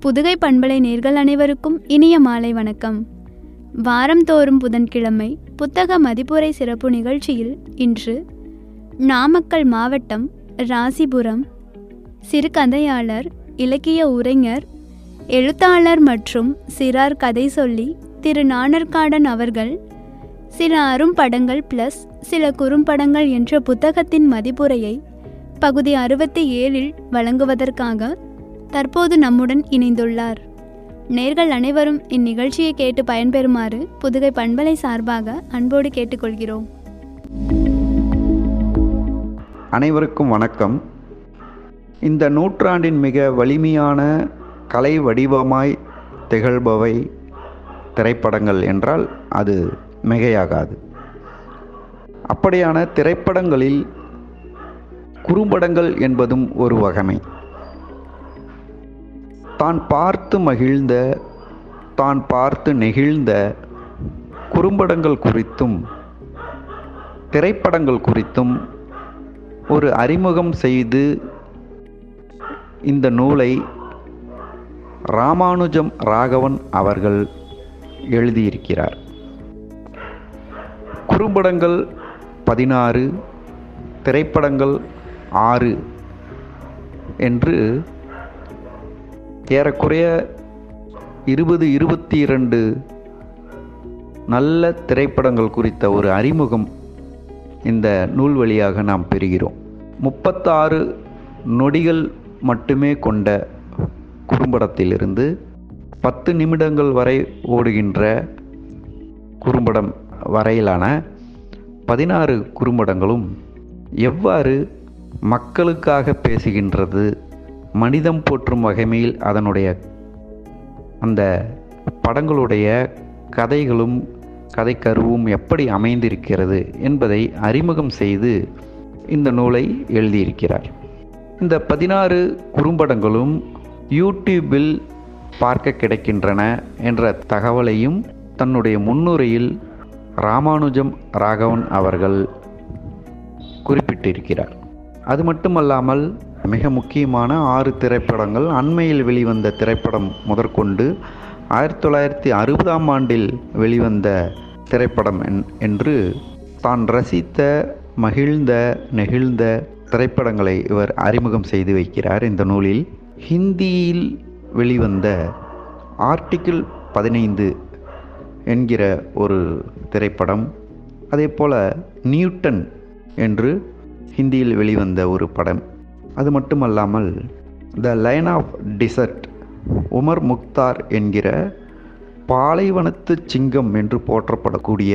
புதுகை பண்பலை நேர்கள் அனைவருக்கும் இனிய மாலை வணக்கம் வாரந்தோறும் புதன்கிழமை புத்தக மதிப்புரை சிறப்பு நிகழ்ச்சியில் இன்று நாமக்கல் மாவட்டம் ராசிபுரம் சிறுகதையாளர் இலக்கிய உரைஞர் எழுத்தாளர் மற்றும் சிறார் கதை சொல்லி திரு நாணர்காடன் அவர்கள் சில அரும்படங்கள் பிளஸ் சில குறும்படங்கள் என்ற புத்தகத்தின் மதிப்புரையை பகுதி அறுபத்தி ஏழில் வழங்குவதற்காக தற்போது நம்முடன் இணைந்துள்ளார் நேர்கள் அனைவரும் இந்நிகழ்ச்சியை கேட்டு பயன்பெறுமாறு புதுகை பண்பலை சார்பாக அன்போடு கேட்டுக்கொள்கிறோம் அனைவருக்கும் வணக்கம் இந்த நூற்றாண்டின் மிக வலிமையான கலை வடிவமாய் திகழ்பவை திரைப்படங்கள் என்றால் அது மிகையாகாது அப்படியான திரைப்படங்களில் குறும்படங்கள் என்பதும் ஒரு வகமை தான் பார்த்து மகிழ்ந்த தான் பார்த்து நெகிழ்ந்த குறும்படங்கள் குறித்தும் திரைப்படங்கள் குறித்தும் ஒரு அறிமுகம் செய்து இந்த நூலை ராமானுஜம் ராகவன் அவர்கள் எழுதியிருக்கிறார் குறும்படங்கள் பதினாறு திரைப்படங்கள் ஆறு என்று ஏறக்குறைய இருபது இருபத்தி இரண்டு நல்ல திரைப்படங்கள் குறித்த ஒரு அறிமுகம் இந்த நூல் வழியாக நாம் பெறுகிறோம் முப்பத்தாறு நொடிகள் மட்டுமே கொண்ட குறும்படத்திலிருந்து பத்து நிமிடங்கள் வரை ஓடுகின்ற குறும்படம் வரையிலான பதினாறு குறும்படங்களும் எவ்வாறு மக்களுக்காக பேசுகின்றது மனிதம் போற்றும் வகைமையில் அதனுடைய அந்த படங்களுடைய கதைகளும் கதைக்கருவும் எப்படி அமைந்திருக்கிறது என்பதை அறிமுகம் செய்து இந்த நூலை எழுதியிருக்கிறார் இந்த பதினாறு குறும்படங்களும் யூடியூபில் பார்க்க கிடைக்கின்றன என்ற தகவலையும் தன்னுடைய முன்னுரையில் ராமானுஜம் ராகவன் அவர்கள் குறிப்பிட்டிருக்கிறார் அது மட்டுமல்லாமல் மிக முக்கியமான ஆறு திரைப்படங்கள் அண்மையில் வெளிவந்த திரைப்படம் முதற்கொண்டு ஆயிரத்தி தொள்ளாயிரத்தி அறுபதாம் ஆண்டில் வெளிவந்த திரைப்படம் என்று தான் ரசித்த மகிழ்ந்த நெகிழ்ந்த திரைப்படங்களை இவர் அறிமுகம் செய்து வைக்கிறார் இந்த நூலில் ஹிந்தியில் வெளிவந்த ஆர்டிக்கிள் பதினைந்து என்கிற ஒரு திரைப்படம் அதே போல் நியூட்டன் என்று ஹிந்தியில் வெளிவந்த ஒரு படம் அது மட்டுமல்லாமல் the lion of desert Omar Mukhtar என்கிற பாலைவனத்து சிங்கம் என்று போற்றப்படக்கூடிய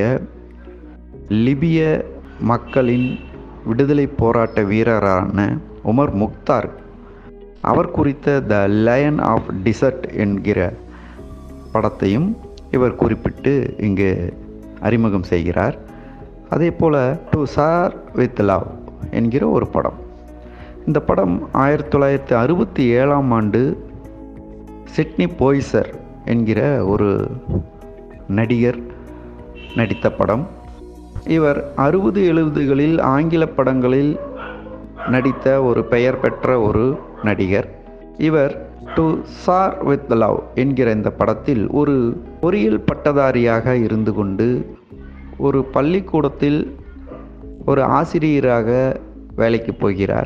லிபிய மக்களின் விடுதலை போராட்ட வீரரான உமர் முக்தார் அவர் குறித்த த லயன் ஆஃப் டிசர்ட் என்கிற படத்தையும் இவர் குறிப்பிட்டு இங்கு அறிமுகம் செய்கிறார் அதே போல் டு சார் வித் லவ் என்கிற ஒரு படம் இந்த படம் ஆயிரத்தி தொள்ளாயிரத்தி அறுபத்தி ஏழாம் ஆண்டு சிட்னி போய்சர் என்கிற ஒரு நடிகர் நடித்த படம் இவர் அறுபது எழுபதுகளில் ஆங்கில படங்களில் நடித்த ஒரு பெயர் பெற்ற ஒரு நடிகர் இவர் டு சார் வித் லவ் என்கிற இந்த படத்தில் ஒரு பொறியியல் பட்டதாரியாக இருந்து கொண்டு ஒரு பள்ளிக்கூடத்தில் ஒரு ஆசிரியராக வேலைக்கு போகிறார்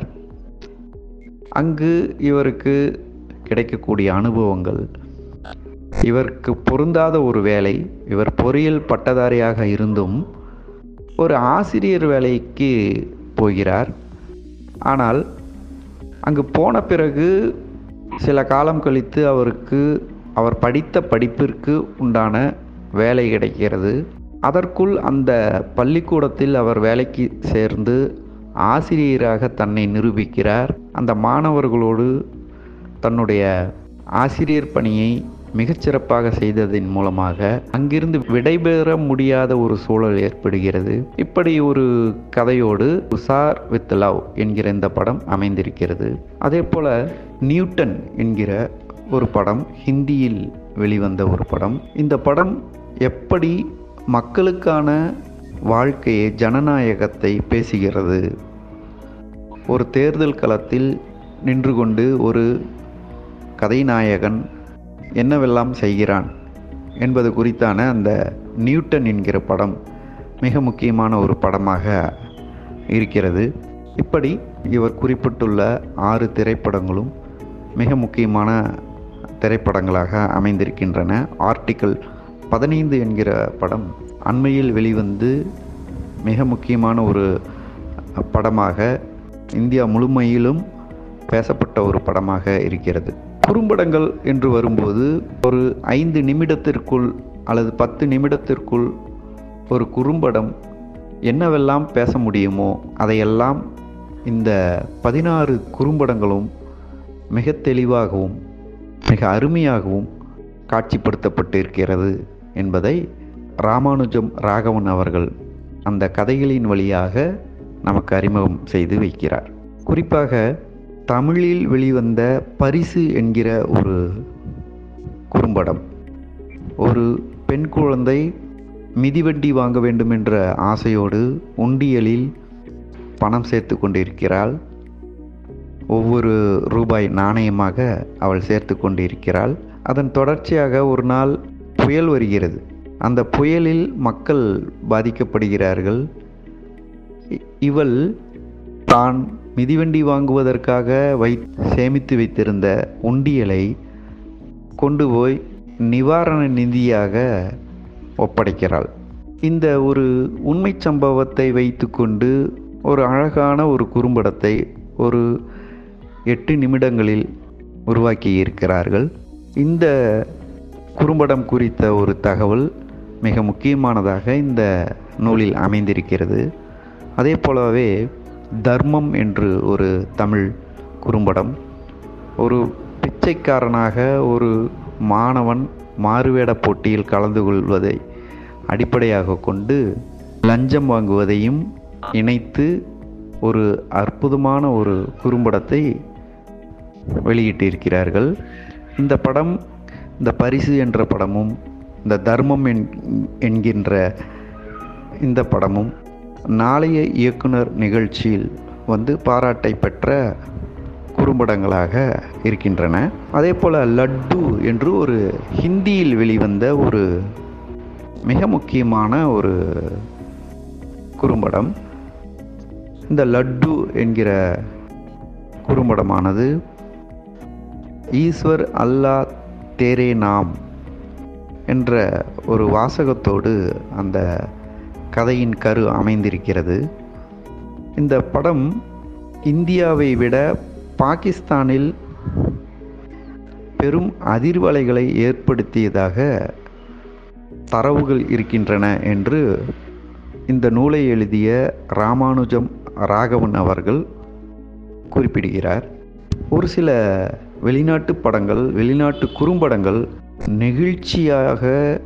அங்கு இவருக்கு கிடைக்கக்கூடிய அனுபவங்கள் இவருக்கு பொருந்தாத ஒரு வேலை இவர் பொறியியல் பட்டதாரியாக இருந்தும் ஒரு ஆசிரியர் வேலைக்கு போகிறார் ஆனால் அங்கு போன பிறகு சில காலம் கழித்து அவருக்கு அவர் படித்த படிப்பிற்கு உண்டான வேலை கிடைக்கிறது அதற்குள் அந்த பள்ளிக்கூடத்தில் அவர் வேலைக்கு சேர்ந்து ஆசிரியராக தன்னை நிரூபிக்கிறார் அந்த மாணவர்களோடு தன்னுடைய ஆசிரியர் பணியை மிகச்சிறப்பாக செய்ததின் மூலமாக அங்கிருந்து விடைபெற முடியாத ஒரு சூழல் ஏற்படுகிறது இப்படி ஒரு கதையோடு உசார் வித் லவ் என்கிற இந்த படம் அமைந்திருக்கிறது அதே போல நியூட்டன் என்கிற ஒரு படம் ஹிந்தியில் வெளிவந்த ஒரு படம் இந்த படம் எப்படி மக்களுக்கான வாழ்க்கையை ஜனநாயகத்தை பேசுகிறது ஒரு தேர்தல் களத்தில் நின்று கொண்டு ஒரு கதைநாயகன் என்னவெல்லாம் செய்கிறான் என்பது குறித்தான அந்த நியூட்டன் என்கிற படம் மிக முக்கியமான ஒரு படமாக இருக்கிறது இப்படி இவர் குறிப்பிட்டுள்ள ஆறு திரைப்படங்களும் மிக முக்கியமான திரைப்படங்களாக அமைந்திருக்கின்றன ஆர்டிக்கிள் பதினைந்து என்கிற படம் அண்மையில் வெளிவந்து மிக முக்கியமான ஒரு படமாக இந்தியா முழுமையிலும் பேசப்பட்ட ஒரு படமாக இருக்கிறது குறும்படங்கள் என்று வரும்போது ஒரு ஐந்து நிமிடத்திற்குள் அல்லது பத்து நிமிடத்திற்குள் ஒரு குறும்படம் என்னவெல்லாம் பேச முடியுமோ அதையெல்லாம் இந்த பதினாறு குறும்படங்களும் மிக தெளிவாகவும் மிக அருமையாகவும் காட்சிப்படுத்தப்பட்டிருக்கிறது என்பதை ராமானுஜம் ராகவன் அவர்கள் அந்த கதைகளின் வழியாக நமக்கு அறிமுகம் செய்து வைக்கிறார் குறிப்பாக தமிழில் வெளிவந்த பரிசு என்கிற ஒரு குறும்படம் ஒரு பெண் குழந்தை மிதிவண்டி வாங்க வேண்டும் என்ற ஆசையோடு உண்டியலில் பணம் சேர்த்து கொண்டிருக்கிறாள் ஒவ்வொரு ரூபாய் நாணயமாக அவள் சேர்த்து கொண்டிருக்கிறாள் அதன் தொடர்ச்சியாக ஒரு நாள் புயல் வருகிறது அந்த புயலில் மக்கள் பாதிக்கப்படுகிறார்கள் இ- இவள் தான் மிதிவண்டி வாங்குவதற்காக வை சேமித்து வைத்திருந்த உண்டியலை கொண்டு போய் நிவாரண நிதியாக ஒப்படைக்கிறாள் இந்த ஒரு உண்மை சம்பவத்தை வைத்துக்கொண்டு ஒரு அழகான ஒரு குறும்படத்தை ஒரு எட்டு நிமிடங்களில் உருவாக்கி இருக்கிறார்கள் இந்த குறும்படம் குறித்த ஒரு தகவல் மிக முக்கியமானதாக இந்த நூலில் அமைந்திருக்கிறது அதே போலவே தர்மம் என்று ஒரு தமிழ் குறும்படம் ஒரு பிச்சைக்காரனாக ஒரு மாணவன் மாறுவேட போட்டியில் கலந்து கொள்வதை அடிப்படையாக கொண்டு லஞ்சம் வாங்குவதையும் இணைத்து ஒரு அற்புதமான ஒரு குறும்படத்தை வெளியிட்டிருக்கிறார்கள் இந்த படம் இந்த பரிசு என்ற படமும் இந்த தர்மம் என்- என்கின்ற இந்த படமும் நாளைய இயக்குனர் நிகழ்ச்சியில் வந்து பாராட்டை பெற்ற குறும்படங்களாக இருக்கின்றன அதே போல் லட்டு என்று ஒரு ஹிந்தியில் வெளிவந்த ஒரு மிக முக்கியமான ஒரு குறும்படம் இந்த லட்டு என்கிற குறும்படமானது ஈஸ்வர் அல்லா தேரே நாம் என்ற ஒரு வாசகத்தோடு அந்த கதையின் கரு அமைந்திருக்கிறது இந்த படம் இந்தியாவை விட பாகிஸ்தானில் பெரும் அதிர்வலைகளை ஏற்படுத்தியதாக தரவுகள் இருக்கின்றன என்று இந்த நூலை எழுதிய ராமானுஜம் ராகவன் அவர்கள் குறிப்பிடுகிறார் ஒரு சில வெளிநாட்டு படங்கள் வெளிநாட்டு குறும்படங்கள் நெகிழ்ச்சியாக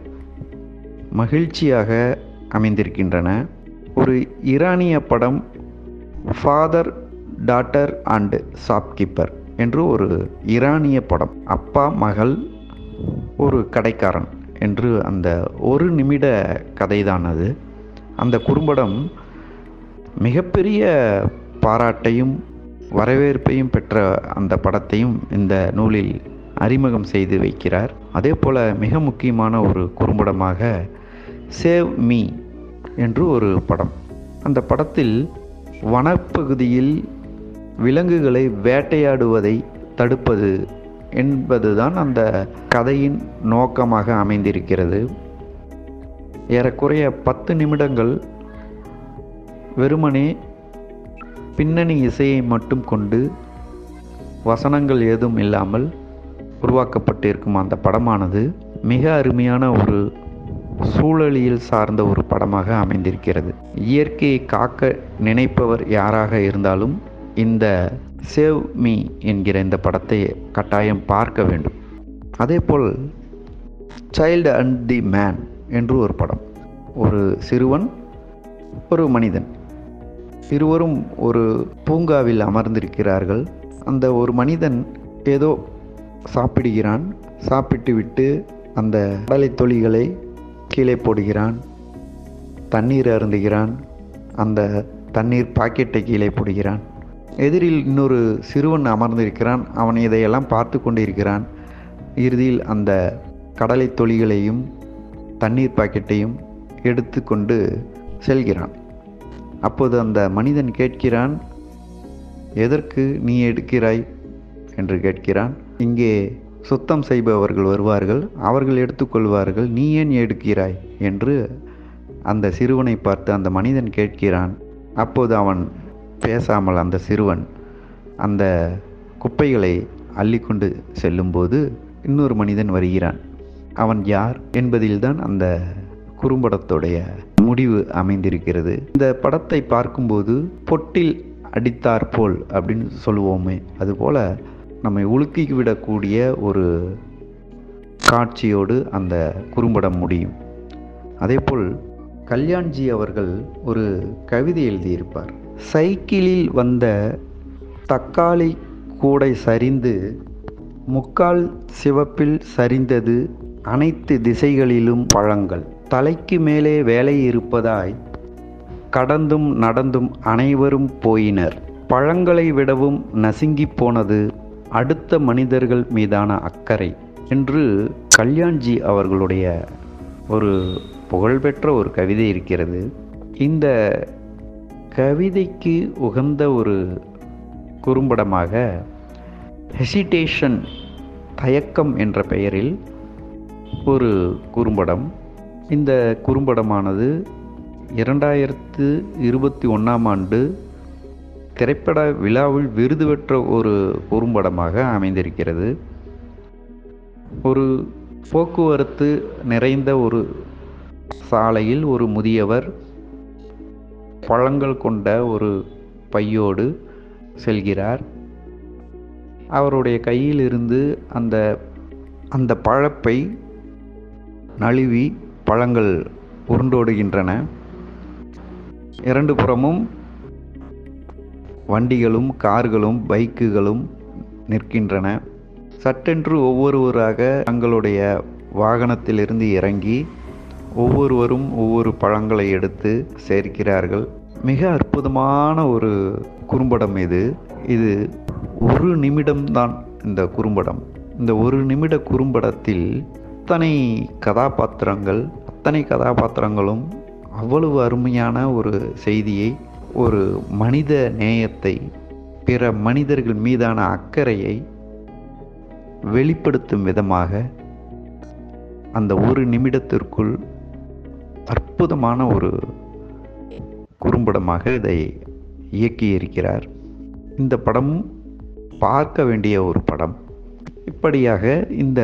மகிழ்ச்சியாக அமைந்திருக்கின்றன ஒரு ஈரானிய படம் ஃபாதர் டாட்டர் அண்ட் ஷாப்கீப்பர் என்று ஒரு ஈரானிய படம் அப்பா மகள் ஒரு கடைக்காரன் என்று அந்த ஒரு நிமிட கதைதான் அது அந்த குறும்படம் மிகப்பெரிய பாராட்டையும் வரவேற்பையும் பெற்ற அந்த படத்தையும் இந்த நூலில் அறிமுகம் செய்து வைக்கிறார் அதே போல் மிக முக்கியமான ஒரு குறும்படமாக சேவ் மீ என்று ஒரு படம் அந்த படத்தில் வனப்பகுதியில் விலங்குகளை வேட்டையாடுவதை தடுப்பது என்பதுதான் அந்த கதையின் நோக்கமாக அமைந்திருக்கிறது ஏறக்குறைய பத்து நிமிடங்கள் வெறுமனே பின்னணி இசையை மட்டும் கொண்டு வசனங்கள் ஏதும் இல்லாமல் உருவாக்கப்பட்டிருக்கும் அந்த படமானது மிக அருமையான ஒரு சூழலியல் சார்ந்த ஒரு படமாக அமைந்திருக்கிறது இயற்கையை காக்க நினைப்பவர் யாராக இருந்தாலும் இந்த சேவ் மீ என்கிற இந்த படத்தை கட்டாயம் பார்க்க வேண்டும் அதேபோல் சைல்டு அண்ட் தி மேன் என்று ஒரு படம் ஒரு சிறுவன் ஒரு மனிதன் இருவரும் ஒரு பூங்காவில் அமர்ந்திருக்கிறார்கள் அந்த ஒரு மனிதன் ஏதோ சாப்பிடுகிறான் சாப்பிட்டு விட்டு அந்த கடலை தொழிகளை கீழே போடுகிறான் தண்ணீர் அருந்துகிறான் அந்த தண்ணீர் பாக்கெட்டை கீழே போடுகிறான் எதிரில் இன்னொரு சிறுவன் அமர்ந்திருக்கிறான் அவன் இதையெல்லாம் பார்த்து கொண்டிருக்கிறான் இறுதியில் அந்த கடலை தொழிகளையும் தண்ணீர் பாக்கெட்டையும் எடுத்துக்கொண்டு செல்கிறான் அப்போது அந்த மனிதன் கேட்கிறான் எதற்கு நீ எடுக்கிறாய் என்று கேட்கிறான் இங்கே சுத்தம் செய்பவர்கள் வருவார்கள் அவர்கள் எடுத்துக்கொள்வார்கள் நீ ஏன் எடுக்கிறாய் என்று அந்த சிறுவனை பார்த்து அந்த மனிதன் கேட்கிறான் அப்போது அவன் பேசாமல் அந்த சிறுவன் அந்த குப்பைகளை அள்ளிக்கொண்டு செல்லும்போது இன்னொரு மனிதன் வருகிறான் அவன் யார் என்பதில்தான் அந்த குறும்படத்துடைய முடிவு அமைந்திருக்கிறது இந்த படத்தை பார்க்கும்போது பொட்டில் அடித்தாற்போல் அப்படின்னு சொல்லுவோமே அதுபோல் நம்மை உலுக்கி விடக்கூடிய ஒரு காட்சியோடு அந்த குறும்படம் முடியும் அதேபோல் கல்யாண்ஜி அவர்கள் ஒரு கவிதை எழுதியிருப்பார் சைக்கிளில் வந்த தக்காளி கூடை சரிந்து முக்கால் சிவப்பில் சரிந்தது அனைத்து திசைகளிலும் பழங்கள் தலைக்கு மேலே வேலை இருப்பதாய் கடந்தும் நடந்தும் அனைவரும் போயினர் பழங்களை விடவும் நசுங்கி போனது அடுத்த மனிதர்கள் மீதான அக்கறை என்று கல்யாண்ஜி அவர்களுடைய ஒரு புகழ்பெற்ற ஒரு கவிதை இருக்கிறது இந்த கவிதைக்கு உகந்த ஒரு குறும்படமாக ஹெசிடேஷன் தயக்கம் என்ற பெயரில் ஒரு குறும்படம் இந்த குறும்படமானது இரண்டாயிரத்து இருபத்தி ஒன்றாம் ஆண்டு திரைப்பட விழாவில் விருது பெற்ற ஒரு குறும்படமாக அமைந்திருக்கிறது ஒரு போக்குவரத்து நிறைந்த ஒரு சாலையில் ஒரு முதியவர் பழங்கள் கொண்ட ஒரு பையோடு செல்கிறார் அவருடைய கையில் இருந்து அந்த அந்த பழப்பை நழுவி பழங்கள் உருண்டோடுகின்றன இரண்டு புறமும் வண்டிகளும் கார்களும் பைக்குகளும் நிற்கின்றன சட்டென்று ஒவ்வொருவராக தங்களுடைய வாகனத்திலிருந்து இறங்கி ஒவ்வொருவரும் ஒவ்வொரு பழங்களை எடுத்து சேர்க்கிறார்கள் மிக அற்புதமான ஒரு குறும்படம் இது இது ஒரு நிமிடம்தான் இந்த குறும்படம் இந்த ஒரு நிமிட குறும்படத்தில் அத்தனை கதாபாத்திரங்கள் அத்தனை கதாபாத்திரங்களும் அவ்வளவு அருமையான ஒரு செய்தியை ஒரு மனித நேயத்தை பிற மனிதர்கள் மீதான அக்கறையை வெளிப்படுத்தும் விதமாக அந்த ஒரு நிமிடத்திற்குள் அற்புதமான ஒரு குறும்படமாக இதை இயக்கியிருக்கிறார் இந்த படம் பார்க்க வேண்டிய ஒரு படம் இப்படியாக இந்த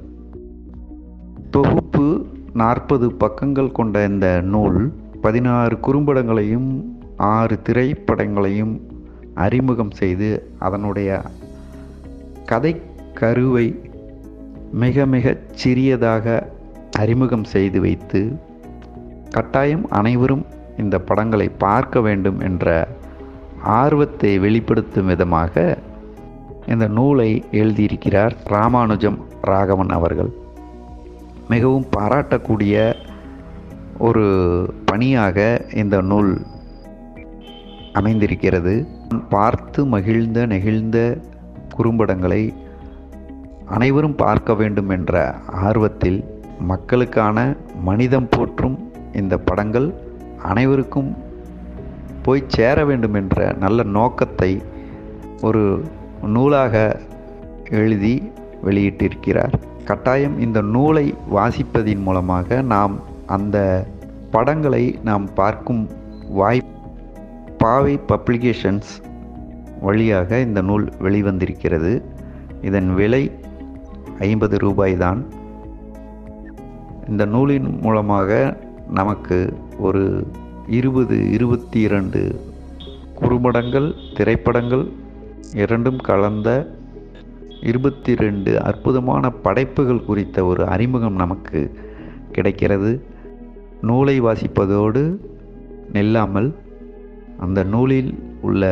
தொகுப்பு நாற்பது பக்கங்கள் கொண்ட இந்த நூல் பதினாறு குறும்படங்களையும் ஆறு திரைப்படங்களையும் அறிமுகம் செய்து அதனுடைய கதை கருவை மிக மிக சிறியதாக அறிமுகம் செய்து வைத்து கட்டாயம் அனைவரும் இந்த படங்களை பார்க்க வேண்டும் என்ற ஆர்வத்தை வெளிப்படுத்தும் விதமாக இந்த நூலை எழுதியிருக்கிறார் ராமானுஜம் ராகவன் அவர்கள் மிகவும் பாராட்டக்கூடிய ஒரு பணியாக இந்த நூல் அமைந்திருக்கிறது பார்த்து மகிழ்ந்த நெகிழ்ந்த குறும்படங்களை அனைவரும் பார்க்க வேண்டும் என்ற ஆர்வத்தில் மக்களுக்கான மனிதம் போற்றும் இந்த படங்கள் அனைவருக்கும் போய் சேர வேண்டும் என்ற நல்ல நோக்கத்தை ஒரு நூலாக எழுதி வெளியிட்டிருக்கிறார் கட்டாயம் இந்த நூலை வாசிப்பதின் மூலமாக நாம் அந்த படங்களை நாம் பார்க்கும் வாய் பாவை பப்ளிகேஷன்ஸ் வழியாக இந்த நூல் வெளிவந்திருக்கிறது இதன் விலை ஐம்பது ரூபாய் தான் இந்த நூலின் மூலமாக நமக்கு ஒரு இருபது இருபத்தி இரண்டு குறும்படங்கள் திரைப்படங்கள் இரண்டும் கலந்த இருபத்தி ரெண்டு அற்புதமான படைப்புகள் குறித்த ஒரு அறிமுகம் நமக்கு கிடைக்கிறது நூலை வாசிப்பதோடு நில்லாமல் அந்த நூலில் உள்ள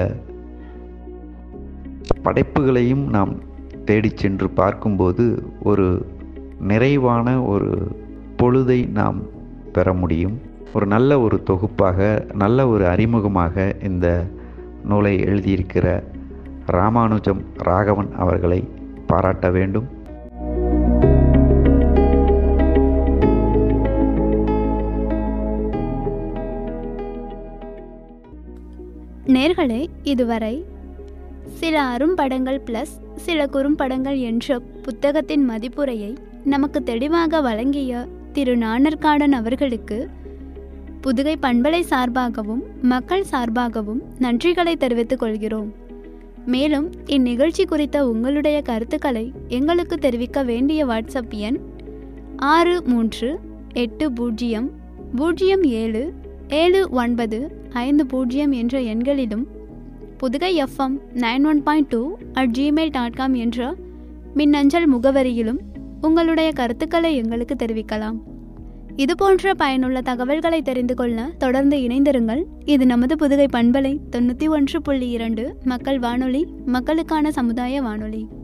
படைப்புகளையும் நாம் தேடிச் சென்று பார்க்கும்போது ஒரு நிறைவான ஒரு பொழுதை நாம் பெற முடியும் ஒரு நல்ல ஒரு தொகுப்பாக நல்ல ஒரு அறிமுகமாக இந்த நூலை எழுதியிருக்கிற ராமானுஜம் ராகவன் அவர்களை பாராட்ட வேண்டும் நேர்களே இதுவரை சில அரும்படங்கள் ப்ளஸ் சில குறும்படங்கள் என்ற புத்தகத்தின் மதிப்புரையை நமக்கு தெளிவாக வழங்கிய திரு நாணர்காடன் அவர்களுக்கு புதுகை பண்பலை சார்பாகவும் மக்கள் சார்பாகவும் நன்றிகளை தெரிவித்துக் கொள்கிறோம் மேலும் இந்நிகழ்ச்சி குறித்த உங்களுடைய கருத்துக்களை எங்களுக்கு தெரிவிக்க வேண்டிய வாட்ஸ்அப் எண் ஆறு மூன்று எட்டு பூஜ்ஜியம் பூஜ்ஜியம் ஏழு ஏழு ஒன்பது ஐந்து பூஜ்ஜியம் என்ற எண்களிலும் Pudugai FM nine one point two at Gmail dot com என்ற மின்னஞ்சல் முகவரியிலும் உங்களுடைய கருத்துக்களை எங்களுக்கு தெரிவிக்கலாம் இது போன்ற பயனுள்ள தகவல்களை தெரிந்து கொள்ள தொடர்ந்து இணைந்திருங்கள் இது நமது புதுகை பண்பலை தொண்ணூற்றி ஒன்று புள்ளி இரண்டு மக்கள் வானொலி மக்களுக்கான சமுதாய வானொலி